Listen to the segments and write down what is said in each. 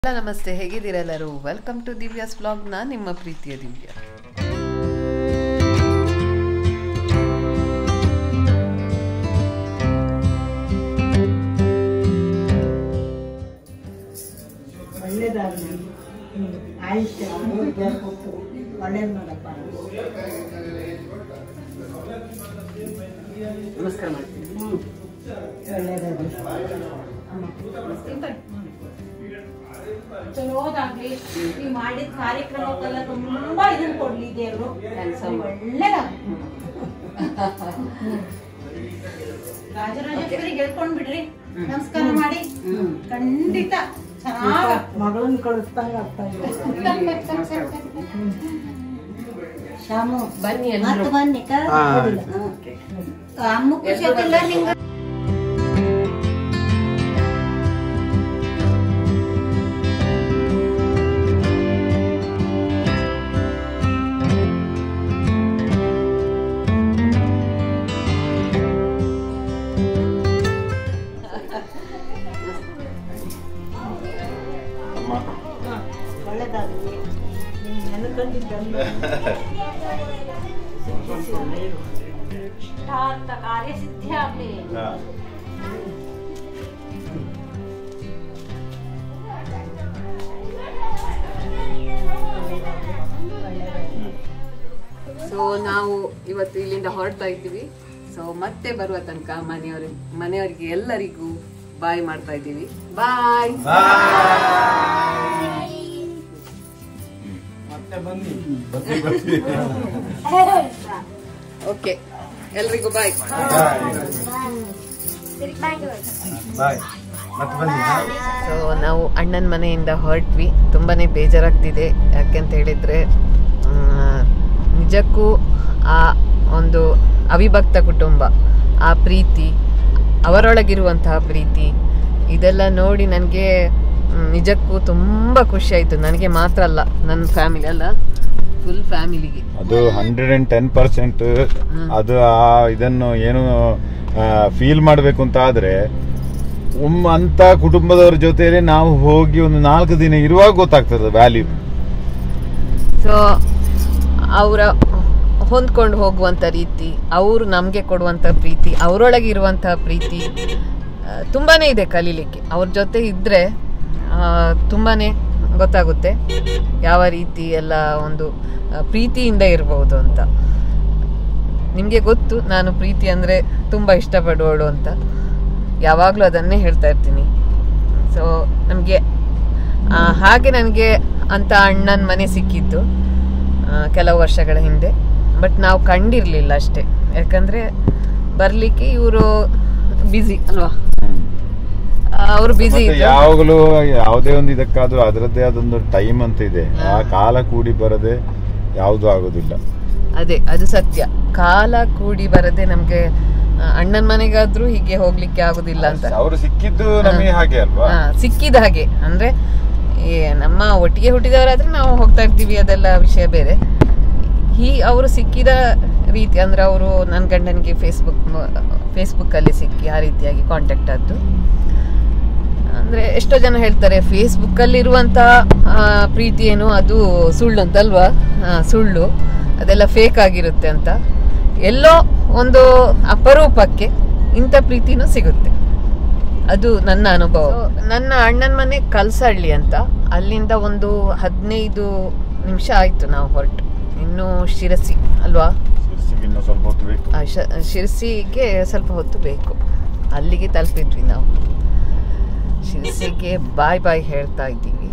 ಎಲ್ಲ ನಮಸ್ತೆ ಹೇಗಿದ್ದೀರಾ ಎಲ್ಲರೂ ವೆಲ್ಕಮ್ ಟು ದಿವ್ಯಾಸ್ ಬ್ಲಾಗ್ ನಾನು ನಿಮ್ಮ ಪ್ರೀತಿಯ ದಿವ್ಯ ಒಳ್ಳೇದಾಗಲಿ ಆಯುಷ್ಯ ಆರೋಗ್ಯ ಕೊಟ್ಟು ಒಳ್ಳೇದು ಮಾಡಪ್ಪ ನಮಸ್ಕಾರ ಮಾಡ್ತೀನಿ ಒಳ್ಳೇದಾಗಲಿ ಚಲೋದಾಗ್ಲಿ ನೀವು ಮಾಡಿದ ಕಾರ್ಯಕ್ರಮಕ್ಕೆಲ್ಲ ತುಂಬಾ ಇದನ್ನ ಕೊಡ್ಲಿ ದೇವ್ರು ಒಳ್ಳೇದಾಗ್ಲಿ ರಾಜರಾಜೇಶ್ವರಿ ಹೇಳ್ಕೊಂಡ್ ಬಿಡ್ರಿ ನಮಸ್ಕಾರ ಮಾಡಿ ಖಂಡಿತ ಚೆನ್ನಾಗ ಮಗಳನ್ನ ಕಳಿಸ್ದಂಗ ಆಗ್ತಾ ಇದೆ ಶ್ಯಾಮು ಬನ್ನಿ ಮತ್ತೆ ಬನ್ನಿ ಕಳ್ಸೋದಿಲ್ಲ. ಅಮ್ಮ ಖುಷಿ ಆಗ್ತಿಲ್ಲ ನಿಂಗ ಒಳ್ಳೇದಾಗಲಿ ನೀನು ನೆನ್ಕೊಂಡಿದ್ದಲ್ಲ ಇಷ್ಟಾರ್ಥ ಕಾರ್ಯ ಸಿದ್ಧಿ ಆಗ್ಲಿ ಸೊ ನಾವು ಇವತ್ತು ಇಲ್ಲಿಂದ ಹೊರಡ್ತಾ ಇದ್ದೀವಿ ಸೊ ಮತ್ತೆ ಬರುವ ತನಕ ಮನೆಯವ್ರ ಮನೆಯವರಿಗೆ ಎಲ್ಲರಿಗೂ ಬಾಯ್ ಮಾಡ್ತಾ ಇದ್ದೀವಿ ಬಾಯ್ ಓಕೆ ಎಲ್ರಿಗೂ ಬಾಯ್ ಸೊ ನಾವು ಅಣ್ಣನ ಮನೆಯಿಂದ ಹೊರಟ್ವಿ ತುಂಬಾನೇ ಬೇಜಾರಾಗ್ತಿದೆ ಯಾಕೆಂತ ಹೇಳಿದ್ರೆ ಮ್, ನಿಜಕ್ಕೂ ಆ ಒಂದು ಅವಿಭಕ್ತ ಕುಟುಂಬ ಆ ಪ್ರೀತಿ ಅವರೊಳಗಿರುವಂತಹ ಪ್ರೀತಿ ಇದೆಲ್ಲ ನೋಡಿ ನನಗೆ ನಿಜಕ್ಕೂ ತುಂಬ ಖುಷಿ ಆಯಿತು ನನಗೆ ಮಾತ್ರ ಅಲ್ಲ ನನ್ನ ಫ್ಯಾಮಿಲಿ ಅಲ್ಲ ಫುಲ್ ಫ್ಯಾಮಿಲಿಗೆ ಅದು ಹಂಡ್ರೆಡ್ ಅಂಡ್ ಟೆನ್ ಪರ್ಸೆಂಟ್ ಅದು ಆ ಇದನ್ನು ಏನು ಫೀಲ್ ಮಾಡಬೇಕು ಅಂತ ಆದ್ರೆ ಒಮ್ಮ ಅಂತ ಕುಟುಂಬದವ್ರ ಜೊತೆಲಿ ನಾವು ಹೋಗಿ ಒಂದು ನಾಲ್ಕು ದಿನ ಇರುವಾಗ ಗೊತ್ತಾಗ್ತದೆ ವ್ಯಾಲ್ಯೂ ಸೊ ಅವರ ಹೊಂದ್ಕೊಂಡು ಹೋಗುವಂಥ ರೀತಿ ಅವರು ನಮಗೆ ಕೊಡುವಂಥ ಪ್ರೀತಿ ಅವರೊಳಗೆ ಇರುವಂಥ ಪ್ರೀತಿ ಆ, ತುಂಬಾನೇ ಇದೆ ಕಲೀಲಿಕ್ಕೆ ಅವ್ರ ಜೊತೆ ಇದ್ದರೆ ತುಂಬಾ ಗೊತ್ತಾಗುತ್ತೆ ಯಾವ ರೀತಿ ಎಲ್ಲ ಒಂದು ಆ, ಪ್ರೀತಿಯಿಂದ ಇರ್ಬೋದು ಅಂತ ನಿಮಗೆ ಗೊತ್ತು ನಾನು ಪ್ರೀತಿ ಅಂದರೆ ತುಂಬ ಇಷ್ಟಪಡುವವಳು ಅಂತ ಯಾವಾಗಲೂ ಅದನ್ನೇ ಹೇಳ್ತಾ ಇರ್ತೀನಿ ಸೊ ನಮಗೆ ಹಾಗೆ ನನಗೆ ಅಂತ ಅಣ್ಣನ ಮನೆ ಸಿಕ್ಕಿತ್ತು ಆ, ಕೆಲವು ವರ್ಷಗಳ ಹಿಂದೆ ಬಟ್ ನಾವು ಕಂಡಿರಲಿಲ್ಲ ಅಷ್ಟೇ ಯಾಕಂದರೆ ಬರಲಿಕ್ಕೆ ಇವರು ಬ್ಯುಸಿ ಅಲ್ವಾ ಅವರು ಬ್ಯುಸಿ ಮತ್ತೆ ಇದ್ರು ಯಾವಾಗಲೂ ಯಾವುದೇ ಒಂದು ಇದಕ್ಕಾದ್ರೂ ಅದರದ್ದೇ ಅದೊಂದು ಟೈಮ್ ಅಂತ ಇದೆ ಆ ಕಾಲ ಕೂಡಿ ಬರದೆ ಯಾವುದು ಆಗೋದಿಲ್ಲ ಅದೇ ಅದು ಸತ್ಯ ಕಾಲ ಕೂಡಿ ಬರದೆ ನಮಗೆ ಅಣ್ಣನ ಮನೆಗಾದ್ರೂ ಹೀಗೆ ಹೋಗ್ಲಿಕ್ಕೆ ಆಗುದಿಲ್ಲ ಅಂತ ಅವರು ಸಿಕ್ಕಿದ್ದು ನಮಗೆ ಹಾಗೆ ಅಲ್ವಾ ಹಾ, ಸಿಕ್ಕಿದ ಹಾಗೆ ಅಂದ್ರೆ ಈ ನಮ್ಮ ಒಟ್ಟಿಗೆ ಹುಟ್ಟಿದವರಾದ್ರೆ ನಾವು ಹೋಗ್ತಾ ಇರ್ತೀವಿ ಅದೆಲ್ಲ ವಿಷಯ ಬೇರೆ ಈ ಅವರು ಸಿಕ್ಕಿದ ರೀತಿ ಅಂದ್ರೆ ಅವರು ನನ್ನ ಗಂಡನಿಗೆ ಫೇಸ್ಬುಕ್ ಫೇಸ್ಬುಕ್ ಅಲ್ಲಿ ಸಿಕ್ಕಿ ಆ ರೀತಿಯಾಗಿ ಕಾಂಟ್ಯಾಕ್ಟ್ ಆದ್ದು ಅಂದ್ರೆ ಎಷ್ಟೋ ಜನ ಹೇಳ್ತಾರೆ ಫೇಸ್ಬುಕ್ ಅಲ್ಲಿ ಇರುವಂತ ಪ್ರೀತಿ ಏನು ಅದು ಸುಳ್ಳು ಅಂತಲ್ವಾ ಆ, ಸುಳ್ಳು ಅದೆಲ್ಲ ಫೇಕ್ ಆಗಿರುತ್ತೆ ಅಂತ ಎಲ್ಲೋ ಒಂದು ಅಪರೂಪಕ್ಕೆ ಇಂಥ ಪ್ರೀತಿನೂ ಸಿಗುತ್ತೆ ಅದು ನನ್ನ ಅನುಭವ ನನ್ನ ಅಣ್ಣನ ಮನೆ ಕಲ್ಸಹಳ್ಳಿ ಅಂತ ಅಲ್ಲಿಂದ ಒಂದು ಹದಿನೈದು ನಿಮಿಷ ಆಯ್ತು ನಾವು ಹೊರಟು ಇನ್ನು ಶಿರಸಿ ಅಲ್ವಾ ಶಿರ್ಸಿಗೆ ಇನ್ನೂ ಸ್ವಲ್ಪ ಹೊತ್ತು ಬೇಕು ಆ ಶ- ಶಿರಸಿಗೆ ಸ್ವಲ್ಪ ಹೊತ್ತು ಬೇಕು ಅಲ್ಲಿಗೆ ತಲುಪಿದ್ವಿ ನಾವು ಶಿರಸಿಗೆ ಬಾಯ್ ಬಾಯ್ ಹೇಳ್ತಾ ಇದ್ದೀವಿ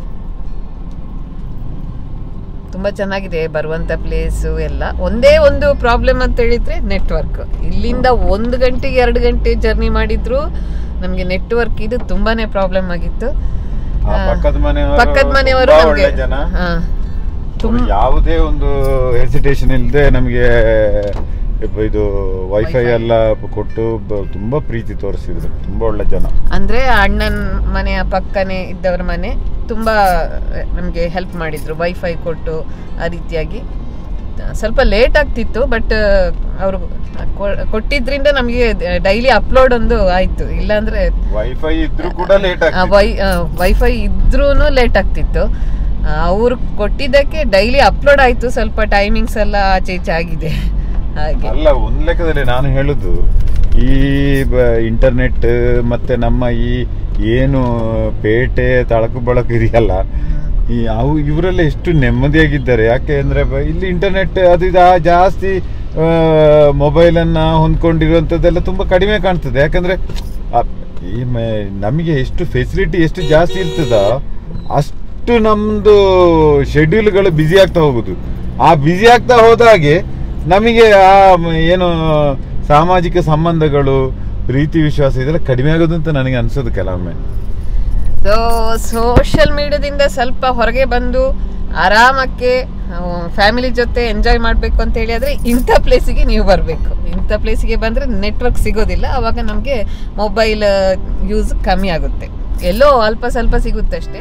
ತುಂಬ ಚೆನ್ನಾಗಿದೆ ಬರುವಂಥ ಪ್ಲೇಸು ಎಲ್ಲ ಒಂದೇ ಒಂದು ಪ್ರಾಬ್ಲಮ್ ಅಂತ ಹೇಳಿದ್ರೆ ನೆಟ್ವರ್ಕ್ ಇಲ್ಲಿಂದ ಒಂದು ಗಂಟೆಗೆ ಎರಡು ಗಂಟೆ ಜರ್ನಿ ಮಾಡಿದ್ರು ನಮಗೆ ನೆಟ್ವರ್ಕ್ ಇದು ತುಂಬಾನೇ ಪ್ರಾಬ್ಲಮ್ ಆಗಿತ್ತು ಆ ಆ, ಪಕ್ಕದ ಮನೆಯವರು ಪಕ್ಕದ ಮನೆಯವರು ತುಂಬಾ ನಮ್ಗೆ ಒಳ್ಳೆ ಜನ ಹಾ ಅವ್ರು ಯಾವುದೇ ಒಂದು ಹೆಸಿಟೇಷನ್ ಇಲ್ಲದೆ ನಮಗೆ ಇದು ವೈಫೈ ಎಲ್ಲ ಕೊಟ್ಟು ಬ- ತುಂಬಾ ಪ್ರೀತಿ ತೋರಿಸಿದ್ರು ತುಂಬಾ ಒಳ್ಳೆ ಜನ ಅಂದ್ರೆ ಅಣ್ಣನ ಮನೆಯ ಪಕ್ಕನೆ ಇದ್ದವ್ರ ಮನೆ ತುಂಬಾ ನಮಗೆ ಹೆಲ್ಪ್ ಮಾಡಿದ್ರು ವೈಫೈ ಕೊಟ್ಟು ಆ ರೀತಿಯಾಗಿ ಸ್ವಲ್ಪ ಲೇಟ್ ಆಗ್ತಿತ್ತು ಬಟ್ ಅವರು ಕೊಟ್ಟಿದ್ರಿಂದ ನಮಗೆ ಡೈಲಿ ಅಪ್ಲೋಡ್ ಒಂದು ಆಯ್ತು ಇಲ್ಲಾಂದ್ರೆ ವೈಫೈ ಇದ್ರೂ ಕೂಡ ಲೇಟ್ ಆ, ವೈ ವೈಫೈ ಇದ್ರೂ ಲೇಟ್ ಆಗ್ತಿತ್ತು ಅವರು ಕೊಟ್ಟಿದ್ದಕ್ಕೆ ಡೈಲಿ ಅಪ್ಲೋಡ್ ಆಯ್ತು ಸ್ವಲ್ಪ ಟೈಮಿಂಗ್ಸ್ ಎಲ್ಲ ಆಚೆ ಈಚೆ ಆಗಿದೆ ಹಾಗೆ ಅಲ್ಲ ಒಂದ್ ಲೆಕ್ಕದಲ್ಲಿ ನಾನು ಹೇಳುದು ಈ ಇಂಟರ್ನೆಟ್ ಮತ್ತೆ ನಮ್ಮ ಈ ಏನು ಪೇಟೆ ತಳಕು ಬಳಕು ಇದೆಯಲ್ಲ ಈ ಅವು ಇವರೆಲ್ಲ ಎಷ್ಟು ನೆಮ್ಮದಿಯಾಗಿದ್ದಾರೆ ಯಾಕೆ ಅಂದ್ರೆ ಬ- ಇಲ್ಲಿ ಇಂಟರ್ನೆಟ್ ಅದು ಇದು ಆ ಜಾಸ್ತಿ ಮೊಬೈಲ್ ಅನ್ನ ಹೊಂದ್ಕೊಂಡಿರುವಂತದ್ದೆಲ್ಲ ತುಂಬಾ ಕಡಿಮೆ ಕಾಣ್ತದೆ ಯಾಕಂದ್ರೆ ಆ, ಈ ಮ- ನಮಗೆ ಎಷ್ಟು ಫೆಸಿಲಿಟಿ ಎಷ್ಟು ಜಾಸ್ತಿ ಇರ್ತದ ಅಷ್ಟು ನಮ್ದು ಶೆಡ್ಯೂಲ್ಗಳು ಬ್ಯುಸಿ ಆಗ್ತಾ ಹೋಗುದು ಆ ಬ್ಯುಸಿ ಆಗ್ತಾ ಹೋದ ಹಾಗೆ ನಮಗೆ ಆ ಮ- ಏನು ಸಾಮಾಜಿಕ ಸಂಬಂಧಗಳು ಪ್ರೀತಿ ವಿಶ್ವಾಸ ಇದೆಲ್ಲ ಕಡಿಮೆ ಆಗೋದು ಅಂತ ನನಗೆ ಅನ್ಸೋದು ಕೆಲವೊಮ್ಮೆ ಸೊ ಸೋಷಿಯಲ್ ಮೀಡಿಯಾದಿಂದ ಸ್ವಲ್ಪ ಹೊರಗೆ ಬಂದು ಆರಾಮಕ್ಕೆ ಫ್ಯಾಮಿಲಿ ಜೊತೆ ಎಂಜಾಯ್ ಮಾಡಬೇಕು ಅಂತ ಹೇಳಿ ಆದರೆ ಇಂಥ ಪ್ಲೇಸಿಗೆ ನೀವು ಬರಬೇಕು ಇಂಥ ಪ್ಲೇಸಿಗೆ ಬಂದರೆ ನೆಟ್ವರ್ಕ್ ಸಿಗೋದಿಲ್ಲ ಆವಾಗ ನಮಗೆ ಮೊಬೈಲ್ ಯೂಸ್ ಕಮ್ಮಿ ಆಗುತ್ತೆ ಎಲ್ಲೋ ಅಲ್ಪ ಸ್ವಲ್ಪ ಸಿಗುತ್ತೆ ಅಷ್ಟೇ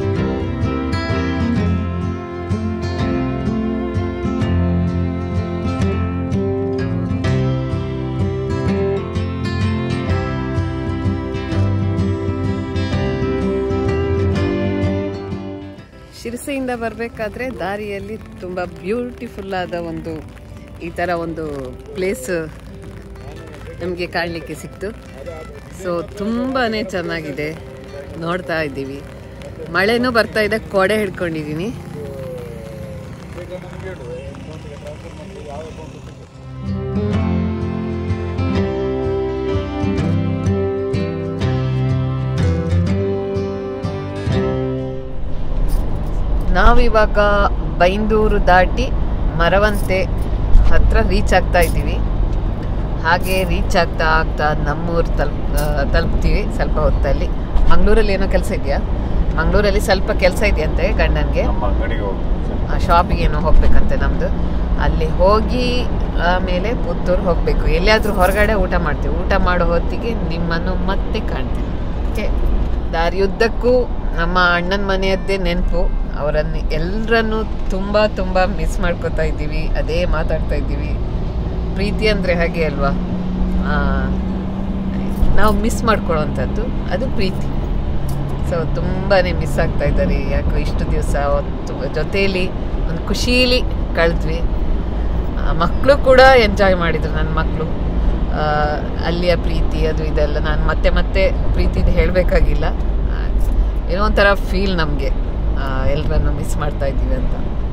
ಶಿರಸಿಯಿಂದ ಬರಬೇಕಾದ್ರೆ ದಾರಿಯಲ್ಲಿ ತುಂಬ ಬ್ಯೂಟಿಫುಲ್ ಆದ ಒಂದು ಈ ಥರ ಒಂದು ಪ್ಲೇಸ್ ನಮಗೆ ಕಾಣಲಿಕ್ಕೆ ಸಿಕ್ತು ಸೊ ತುಂಬಾ ಚೆನ್ನಾಗಿದೆ ನೋಡ್ತಾ ಇದ್ದೀವಿ ಮಳೆನೂ ಬರ್ತಾ ಇದೆ ಕೊಡೆ ಹಿಡ್ಕೊಂಡಿದ್ದೀನಿ ನಾವಿವಾಗ ಬೈಂದೂರು ದಾಟಿ ಮರವಂತೆ ಹತ್ರ ರೀಚ್ ಆಗ್ತಾ ಇದ್ದೀವಿ ಹಾಗೆ ರೀಚ್ ಆಗ್ತಾ ಆಗ್ತಾ ನಮ್ಮೂರು ತಲುಪ್ ಆ, ತಲುಪ್ತೀವಿ ಸ್ವಲ್ಪ ಹೊತ್ತಲ್ಲಿ ಮಂಗಳೂರಲ್ಲಿ ಏನೋ ಕೆಲಸ ಇದೆಯಾ ಮಂಗಳೂರಲ್ಲಿ ಸ್ವಲ್ಪ ಕೆಲಸ ಇದೆಯಂತೆ ಗಂಡನಿಗೆ ನಮ್ಮ ಅಂಗಡಿಗೆ ಹೋಗಿ ಶಾಪಿಗೆ ಏನೋ ಹೋಗ್ಬೇಕಂತೆ ನಮ್ಮದು ಅಲ್ಲಿ ಹೋಗಿ ಆಮೇಲೆ ಪುತ್ತೂರು ಹೋಗಬೇಕು ಎಲ್ಲಿಯಾದರೂ ಹೊರಗಡೆ ಊಟ ಮಾಡ್ತೀವಿ ಊಟ ಮಾಡೋ ಹೊತ್ತಿಗೆ ನಿಮ್ಮನ್ನು ಮತ್ತೆ ಕಾಣ್ತೀವಿ ಓಕೆ ದಾರಿಯುದ್ದಕ್ಕೂ ನಮ್ಮ ಅಣ್ಣನ ಮನೆಯದ್ದೇ ನೆನಪು ಅವರನ್ನು ಎಲ್ಲರನ್ನೂ ತುಂಬ ತುಂಬ ಮಿಸ್ ಮಾಡ್ಕೋತಾ ಇದ್ದೀವಿ ಅದೇ ಮಾತಾಡ್ತಾ ಇದ್ದೀವಿ ಪ್ರೀತಿ ಅಂದರೆ ಹಾಗೆ ಅಲ್ವಾ ಆ, ನಾವು ಮಿಸ್ ಮಾಡ್ಕೊಳ್ಳೋವಂಥದ್ದು ಅದು ಪ್ರೀತಿ ಸೊ ತುಂಬಾ ಮಿಸ್ ಆಗ್ತಾ ಇದ್ದಾರೆ ಯಾಕೋ ಇಷ್ಟು ದಿವಸ ಜೊತೆಯಲ್ಲಿ ಒಂದು ಖುಷೀಲಿ ಕಳೆದ್ವಿ ಮಕ್ಕಳು ಕೂಡ ಎಂಜಾಯ್ ಮಾಡಿದ್ರು ನನ್ನ ಮಕ್ಕಳು ಅಲ್ಲಿಯ ಪ್ರೀತಿ ಅದು ಇದೆಲ್ಲ ನಾನು ಮತ್ತೆ ಮತ್ತೆ ಪ್ರೀತಿದು ಹೇಳಬೇಕಾಗಿಲ್ಲ ಏನೋ ಒಂಥರ ಫೀಲ್ ನಮಗೆ ಎಲ್ಲರನ್ನು ಮಿಸ್ ಮಾಡ್ತಾ ಇದ್ದೀವಿ ಅಂತ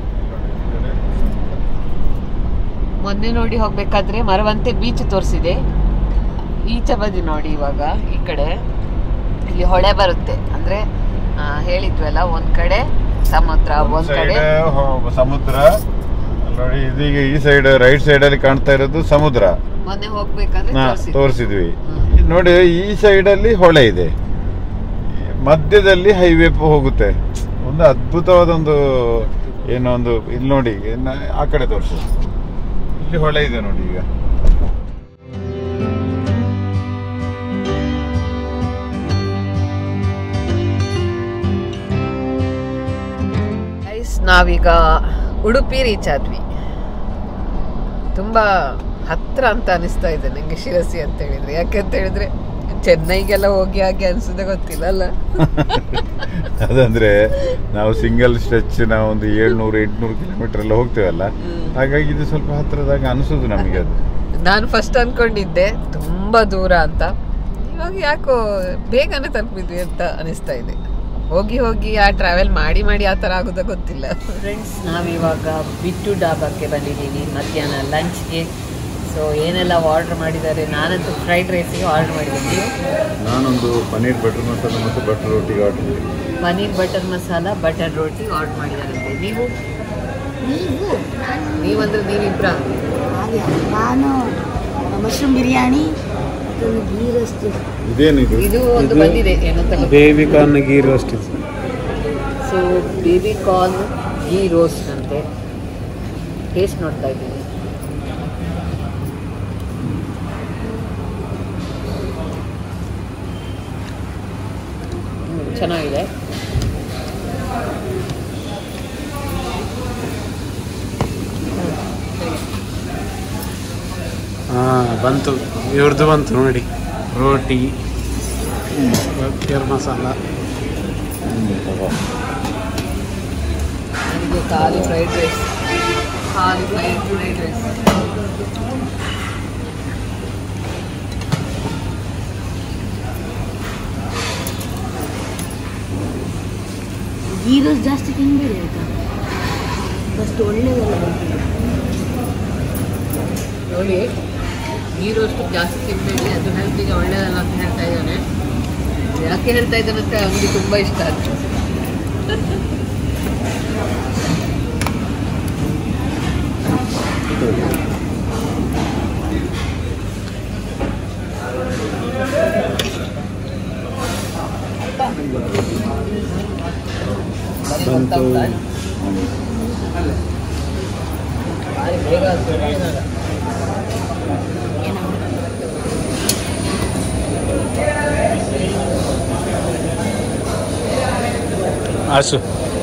ಮೊನ್ನೆ ನೋಡಿ ಹೋಗ್ಬೇಕಾದ್ರೆ ಮರವಂತೆ ಬೀಚ್ ತೋರಿಸಿದೆ ಈಚೆ ಬದಿ ನೋಡಿ ಇವಾಗ ಈ ಕಡೆ ಇಲ್ಲಿ ಹೊಳೆ ಬರುತ್ತೆ ಅಂದ್ರೆ ಆ, ಹೇಳಿದ್ವಲ್ಲ ಒಂದ್ ಕಡೆ ಸಮುದ್ರ ಒಂದ್ ಕಡೆ ಸೈಡ್ ಸಮುದ್ರ ಅಲ್ಲಿ ನೋಡಿ ಇದೀಗ ಈ ಸೈಡ್ ರೈಟ್ ಸೈಡ್ ಅಲ್ಲಿ ಕಾಣ್ತಾ ಇರೋದು ಸಮುದ್ರ ಮೊನ್ನೆ ಹೋಗ್ಬೇಕಾದ್ರೆ ನಾ ತೋರ್ಸಿದ್ರು. ತೋರಿಸಿದ್ವಿ ಹ್ಮ್. ನೋಡಿ ಈ ಸೈಡ್ ಅಲ್ಲಿ ಹೊಳೆ ಇದೆ ಮಧ್ಯದಲ್ಲಿ ಹೈವೇ ಹೋಗುತ್ತೆ ಒಂದು ಅದ್ಭುತವಾದ ಒಂದು ಏನೋ ಒಂದು ಇಲ್ಲಿ ನೋಡಿ ಇನ್ನ ಆ ಕಡೆ ತೋರಿಸು ಇಲ್ಲಿ ಹೊಳೆ ಇದೆ ನೋಡಿ ಈಗ ಗೈಸ್ ನಾವೀಗ ಉಡುಪಿ ರೀಚ್ ಆದ್ವಿ ತುಂಬಾ ಹತ್ರ ಅಂತ ಅನಿಸ್ತಾ ಇದೆ ನಂಗೆ ಶಿರಸಿ ಅಂತ ಹೇಳಿದ್ರೆ ಯಾಕಂತ ಹೇಳಿದ್ರೆ ಚೆನ್ನೈಗೆಲ್ಲ ಹೋಗಿ ಹಾಗೆ ಅನ್ಸುತ್ತೆ ಗೊತ್ತಿಲ್ಲ ಅಲ್ಲ ಅದಂದ್ರೆ ನಾವು ಸಿಂಗಲ್ ಸ್ಟ್ರೆಚ್ ನಾವು ಒಂದು ಏಳ್ನೂರು ಎಂಟ್ನೂರು ಕಿಲೋಮೀಟರ್ ಎಲ್ಲ ಹೋಗ್ತೇವಲ್ಲ ಹಾಗಾಗಿ ಇದು ಸ್ವಲ್ಪ ಹತ್ರದಾಗ ಅನಿಸೋದು ನಮಗೆ ಅದು ನಾನು ಫಸ್ಟ್ ಅನ್ಕೊಂಡಿದ್ದೆ ತುಂಬಾ ದೂರ ಅಂತ ಇವಾಗ ಯಾಕೋ ಬೇಗನೆ ತಲುಪಿದ್ವಿ ಅಂತ ಅನಿಸ್ತಾ ಇದೆ ಹೋಗಿ ಹೋಗಿ ಆ ಟ್ರಾವೆಲ್ ಮಾಡಿ ಮಾಡಿ ಆ ಥರ ಆಗೋದ ಗೊತ್ತಿಲ್ಲ ಫ್ರೆಂಡ್ಸ್ ನಾವಿವಾಗ ಬಿಟ್ಟು ಡಾಬಾಕ್ಕೆ ಬಂದಿದ್ದೀವಿ ಮಧ್ಯಾಹ್ನ ಲಂಚ್ಗೆ ಸೊ ಏನೆಲ್ಲ ಆರ್ಡರ್ ಮಾಡಿದ್ದಾರೆ ನಾನಂತೂ ಫ್ರೈಡ್ ರೈಸಿಗೆ ಆರ್ಡರ್ ಮಾಡಿದ್ದೀನಿ ನೀವು ನಾನೊಂದು ಪನ್ನೀರ್ ಬಟರ್ ಮಸಾಲ ಮತ್ತು ಬಟರ್ ರೋಟಿಗೆ order paneer butter masala butter roti order ಮಾಡಿದಾರಂತೆ ನೀವು ನೀವು ನೀವಂದ್ರೆ ನೀವಿಬ್ರ ಹಾಗೆ ನಾನು ಮಶ್ರೂಮ್ ಬಿರಿಯಾನಿ ಮತ್ತು ಗೀ ರೋಸ್ಟ್ ಇದೇನಿದು ಇದು ಒಂದು ಬಂದಿದೆ ಏನಂತ ಗೊತ್ತಿಲ್ಲ. ಬೇಬಿ ಕಾರ್ನ್ ಗೀ ರೋಸ್ಟ್ ಇದೆ so baby corn ghee roast ಅಂತೆ ಟೇಸ್ಟ್ ನೋಡ್ತಾ ಇದ್ದೀನಿ ಹ್ಮ್, ಚೆನ್ನಾಗಿದೆ ಹ್ಮ್. ಹಾಂ ಬಂತು ಇವ್ರದ್ದು ಬಂತು ನೋಡಿ ರೋಟಿ ಗರ್ ಮಸಾಲ ನನಗೆ ಖಾಲಿ ಫ್ರೈಡ್ ರೈಸ್ ಖಾಲಿ fried fried rice ghee roast ಜಾಸ್ತಿ ತಿನ್ಬೇಡಿ ಆಯ್ತಾ ಫಸ್ಟ್ ಒಳ್ಳೇದಲ್ಲ ನೋಡಿ ನೀರು ಅಷ್ಟು ಜಾಸ್ತಿ ತಿನ್ನಬೇಡಿ ಅದು ಹೆಲ್ತಿಗೆ ಒಳ್ಳೆಯದಲ್ಲ ಅಂತ ಹೇಳ್ತಾ ಇದ್ದಾನೆ ಯಾಕೆ ಹೇಳ್ತಾ ಇದ್ದಾನೆ ಅಂತ ಅವನಿಗೆ ತುಂಬ ಇಷ್ಟ ಆಯ್ತು ಬಂತು ಭಾರಿ ಬೇಗ ಆಗ್ತದೆ ಏನಾಗಲ್ಲ. ಆಸು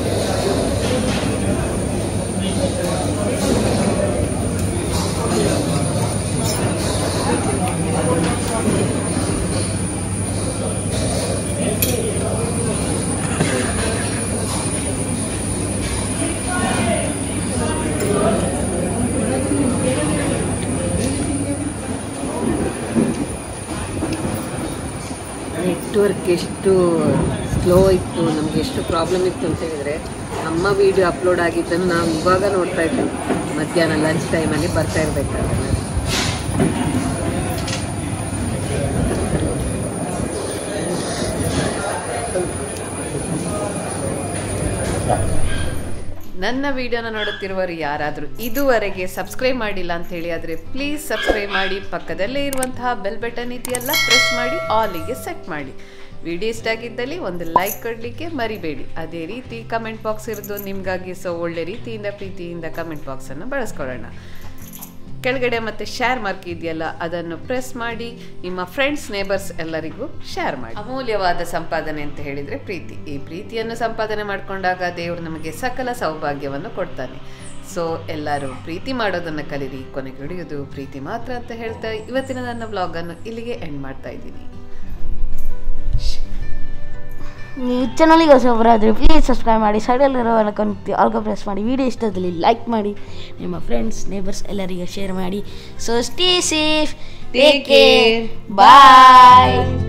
ನೆಟ್ವರ್ಕ್ ಎಷ್ಟು ಸ್ಲೋ ಇತ್ತು ನಮಗೆ ಎಷ್ಟು ಪ್ರಾಬ್ಲಮ್ ಇತ್ತು ಅಂತ ಹೇಳಿದರೆ ನಮ್ಮ ವಿಡಿಯೋ ಅಪ್ಲೋಡ್ ಆಗಿದ್ದನ್ನು ನಾವು ಇವಾಗ ನೋಡ್ತಾ ಇದ್ದೀವಿ ಮಧ್ಯಾಹ್ನ ಲಂಚ್ ಟೈಮಲ್ಲಿ ಬರ್ತಾ ಇರಬೇಕಾದ್ರೆ ನನ್ನ ವಿಡಿಯೋನ ನೋಡುತ್ತಿರುವವರು ಯಾರಾದರೂ ಇದುವರೆಗೆ ಸಬ್ಸ್ಕ್ರೈಬ್ ಮಾಡಿಲ್ಲ ಅಂತ ಹೇಳಿ ಆದರೆ ಪ್ಲೀಸ್ ಸಬ್ಸ್ಕ್ರೈಬ್ ಮಾಡಿ ಪಕ್ಕದಲ್ಲೇ ಇರುವಂತಹ ಬೆಲ್ ಬಟನ್ ಇದೆಯಲ್ಲ ಪ್ರೆಸ್ ಮಾಡಿ ಆಲಿಗೆ ಸೆಟ್ ಮಾಡಿ ವಿಡಿಯೋ ಇಷ್ಟ ಆಗಿದ್ದಲ್ಲಿ ಒಂದು ಲೈಕ್ ಕೊಡಲಿಕ್ಕೆ ಮರಿಬೇಡಿ ಅದೇ ರೀತಿ ಕಮೆಂಟ್ ಬಾಕ್ಸ್ ಇರೋದು ನಿಮಗಾಗಿ ಸೊ ಒಳ್ಳೆ ರೀತಿಯಿಂದ ಪ್ರೀತಿಯಿಂದ ಕಮೆಂಟ್ ಬಾಕ್ಸನ್ನು ಬಳಸ್ಕೊಳ್ಳೋಣ ಕೆಳಗಡೆ ಮತ್ತೆ ಶೇರ್ ಮಾರ್ಕ್ ಇದೆಯಲ್ಲ ಅದನ್ನು ಪ್ರೆಸ್ ಮಾಡಿ ನಿಮ್ಮ ಫ್ರೆಂಡ್ಸ್ ನೇಬರ್ಸ್ ಎಲ್ಲರಿಗೂ ಶೇರ್ ಮಾಡಿ ಅಮೂಲ್ಯವಾದ ಸಂಪಾದನೆ ಅಂತ ಹೇಳಿದ್ರೆ ಪ್ರೀತಿ ಈ ಪ್ರೀತಿಯನ್ನು ಸಂಪಾದನೆ ಮಾಡಿಕೊಂಡಾಗ ದೇವರು ನಮಗೆ ಸಕಲ ಸೌಭಾಗ್ಯವನ್ನು ಕೊಡ್ತಾನೆ ಸೊ ಎಲ್ಲರೂ ಪ್ರೀತಿ ಮಾಡೋದನ್ನು ಕಲೀರಿ ಕೊನೆಗೆ ಹಿಡಿಯೋದು ಪ್ರೀತಿ ಮಾತ್ರ ಅಂತ ಹೇಳ್ತಾ ಇವತ್ತಿನ ನನ್ನ ವ್ಲಾಗನ್ನು ಇಲ್ಲಿಗೆ ಎಂಡ್ ಮಾಡ್ತಾ ಇದ್ದೀನಿ ನೀವು ಚಾನಲಿಗೆ ಹೊಸಬರಾದರೆ ಪ್ಲೀಸ್ ಸಬ್ಸ್ಕ್ರೈಬ್ ಮಾಡಿ ಸೈಡಲ್ಲಿರೋ ಅನ್ಕೊಂಡು ಆಲ್ಗ ಪ್ರೆಸ್ ಮಾಡಿ ವಿಡಿಯೋ ಇಷ್ಟದಲ್ಲಿ ಲೈಕ್ ಮಾಡಿ ನಿಮ್ಮ ಫ್ರೆಂಡ್ಸ್ ನೇಬರ್ಸ್ ಎಲ್ಲರಿಗೆ ಶೇರ್ ಮಾಡಿ so stay safe take care ಬಾಯ್